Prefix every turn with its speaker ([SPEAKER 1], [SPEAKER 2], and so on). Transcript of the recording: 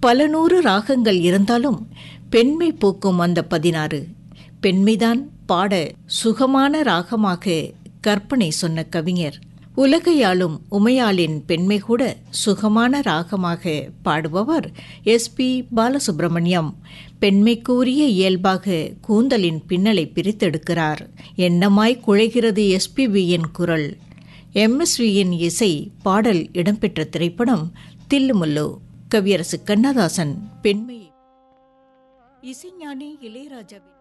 [SPEAKER 1] பல நூறு ராகங்கள் இருந்தாலும் பெண்மை போக்கும் அந்த பதினாறு பெண்மைதான் பாட சுகமான ராகமாக கற்பனை சொன்ன கவிஞர் உலகையாளும் உமையாளின் பெண்மை கூட சுகமான ராகமாக பாடுபவர் எஸ் பி பாலசுப்ரமணியம் பெண்மை கூறிய இயல்பாக கூந்தலின் பின்னலை பிரித்தெடுக்கிறார் எண்ணமாய் குழைகிறது எஸ்பிபியின் குரல் எம்எஸ்வியின் இசை பாடல் இடம்பெற்ற திரைப்படம் தில்லுமுல்லு கவியரசு கண்ணதாசன் பெண்மையை இசைஞானி இளையராஜாவின்